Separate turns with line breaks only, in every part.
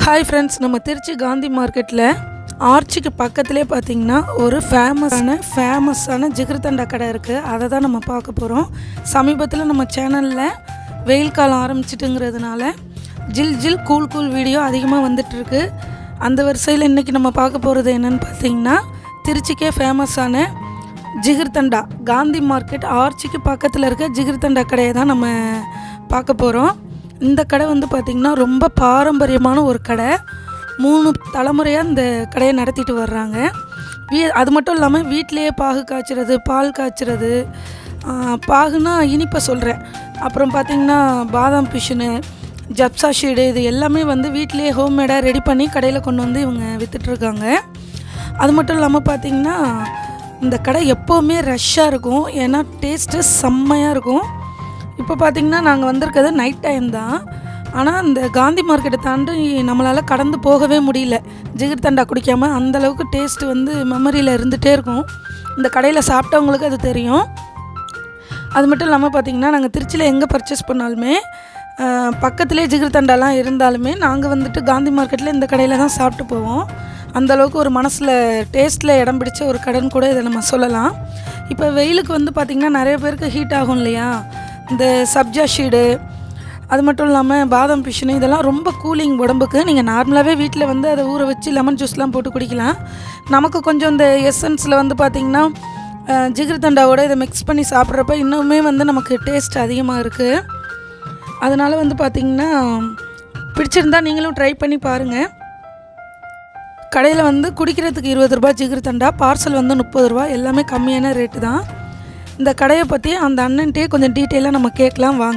hi friends நம்ம திருச்சி காந்தி மார்க்கெட்டில் ஆர்ச்சிக்கு பக்கத்துலேயே பார்த்தீங்கன்னா ஒரு ஃபேமஸான ஃபேமஸான ஜிகிர்தண்டா கடை இருக்குது அதை தான் நம்ம பார்க்க போகிறோம் சமீபத்தில் நம்ம சேனலில் வெயில் காலம் ஆரம்பிச்சிட்டுங்கிறதுனால ஜில் ஜில் கூல் கூல் வீடியோ அதிகமாக வந்துட்டுருக்கு அந்த வரிசையில் இன்றைக்கி நம்ம பார்க்க போகிறது என்னென்னு பார்த்தீங்கன்னா திருச்சிக்கே ஃபேமஸான ஜிகிர்தண்டா காந்தி மார்க்கெட் ஆர்ச்சிக்கு பக்கத்தில் இருக்க ஜிகிர்தண்டா கடையை தான் நம்ம பார்க்க போகிறோம் இந்த கடை வந்து பார்த்திங்கன்னா ரொம்ப பாரம்பரியமான ஒரு கடை மூணு தலைமுறையாக இந்த கடையை நடத்திட்டு வர்றாங்க வீ அது மட்டும் இல்லாமல் வீட்டிலேயே பாகு காய்ச்சறது பால் காய்ச்சறது ஆ, பாகுனா இனிப்பை சொல்கிறேன் அப்புறம் பார்த்திங்கன்னா பாதாம் பிஷனு ஜப்சா ஷீடு இது எல்லாமே வந்து வீட்டிலேயே ஹோம்மேடாக ரெடி பண்ணி கடையில் கொண்டு வந்து இவங்க விற்றுட்ருக்காங்க அது மட்டும் இல்லாமல் பார்த்தீங்கன்னா இந்த கடை எப்போவுமே ரஷ்ஷாக இருக்கும் ஏன்னா டேஸ்ட்டு செம்மையாக இருக்கும் இப்போ பார்த்தீங்கன்னா நாங்கள் வந்திருக்கிறது நைட் டைம் தான் ஆனால் இந்த காந்தி மார்க்கெட்டை தாண்டி நம்மளால் கடந்து போகவே முடியல ஜிகிர் தண்டா குடிக்காமல் அந்த அளவுக்கு டேஸ்ட்டு வந்து மெமரியில் இருந்துகிட்டே இருக்கும் இந்த கடையில் சாப்பிட்டவங்களுக்கு அது தெரியும் அது மட்டும் இல்லாமல் பார்த்தீங்கன்னா நாங்கள் திருச்சியில் எங்கே பர்ச்சேஸ் பண்ணாலுமே அஹ், பக்கத்துலேயே ஜிகிர் தண்டாலாம் இருந்தாலுமே நாங்கள் வந்துட்டு காந்தி மார்க்கெட்டில் இந்த கடையில் தான் சாப்பிட்டு போவோம் அந்த அளவுக்கு ஒரு மனசில் டேஸ்ட்டில் இடம் பிடிச்ச ஒரு கடைன்னு கூட இதை நம்ம சொல்லலாம் இப்போ வெயிலுக்கு வந்து பார்த்திங்கன்னா நிறைய பேருக்கு ஹீட் ஆகும் இல்லையா இந்த சப்ஜா ஷீடு அது மட்டும் இல்லாமல் பாதாம் பிஷனு இதெல்லாம் ரொம்ப கூலிங் உடம்புக்கு நீங்கள் நார்மலாகவே வீட்டில் வந்து அதை ஊற வச்சு லெமன் ஜூஸ்லாம் போட்டு குடிக்கலாம் நமக்கு கொஞ்சம் இந்த எசன்ஸில் வந்து பார்த்திங்கன்னா அஹ், ஜிகிர் தண்டாவோட இதை மிக்ஸ் பண்ணி சாப்பிட்றப்ப இன்னுமே வந்து நமக்கு டேஸ்ட் அதிகமாக இருக்குது அதனால் வந்து பார்த்திங்கன்னா பிடிச்சிருந்தா நீங்களும் ட்ரை பண்ணி பாருங்கள் கடையில் வந்து குடிக்கிறதுக்கு இருபது ரூபாய் ஜிகிர் தண்டா பார்சல் வந்து முப்பது ரூபா எல்லாமே கம்மியான ரேட்டு தான் இந்த கடையை பற்றி அந்த அண்ணன்ட்டே கொஞ்சம் டீட்டெயிலாக நம்ம கேட்கலாம் வாங்க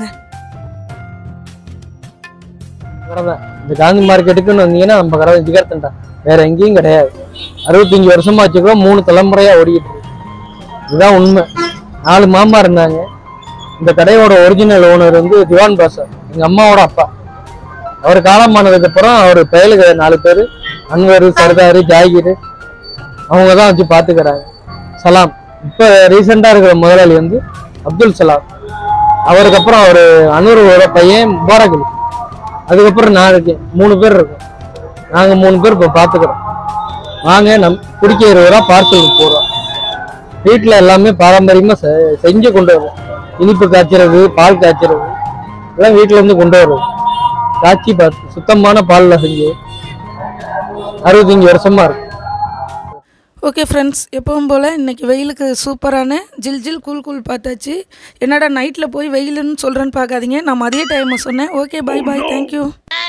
கடை இந்த காந்தி மார்க்கெட்டுக்குன்னு வந்தீங்கன்னா நம்ம கடை ஜிகர்த்தண்டா வேற எங்கேயும் கிடையாது அறுபத்தஞ்சு வருஷமா வச்சுக்கோ மூணு தலைமுறையா ஓடிக்கிட்டு இருக்கு இதுதான் உண்மை நாலு மாமா இருந்தாங்க இந்த கடையோட ஒரிஜினல் ஓனர் வந்து திவான் பாஷா எங்க அம்மாவோட அப்பா அவர் காலமானதுக்கு அப்புறம் அவர் பயலுக்கு நாலு பேர் அன்வர் சர்தார் ஜாகிர் அவங்க தான் வச்சு பார்த்துக்கிறாங்க சலாம் இப்போ ரீசெண்டாக இருக்கிற முதலாளி வந்து அப்துல் சலாம் அவருக்கு அப்புறம் அவர் அன்வரோட பையன் முபாரக் அலி அதுக்கப்புறம் நான் இருக்கேன் மூணு பேர் இருக்கோம் நாங்கள் மூணு பேர் இப்போ பார்த்துக்கிறோம் வாங்க நம் குடிக்க இருபது ரூபா பார்சலுக்கு போகிறோம் வீட்டில் எல்லாமே பாரம்பரியமாக செ செஞ்சு கொண்டு வரோம் இனிப்பு காய்ச்சறது பால் காய்ச்சறது எல்லாம் வீட்டில் இருந்து கொண்டு வரோம் காய்ச்சி பார்த்து சுத்தமான பாலில் செஞ்சு அறுபத்தஞ்சு வருஷமா இருக்கு
ஓகே ஃப்ரெண்ட்ஸ் எப்பவும் போல் இன்றைக்கி வெயிலுக்கு சூப்பரான ஜில் ஜில் கூல் கூல் பார்த்தாச்சு என்னடா நைட்டில் போய் வெயிலுன்னு சொல்கிறேன்னு பார்க்காதீங்க நான் மதிய டைமை சொன்னேன் ஓகே பை பாய் தேங்க்யூ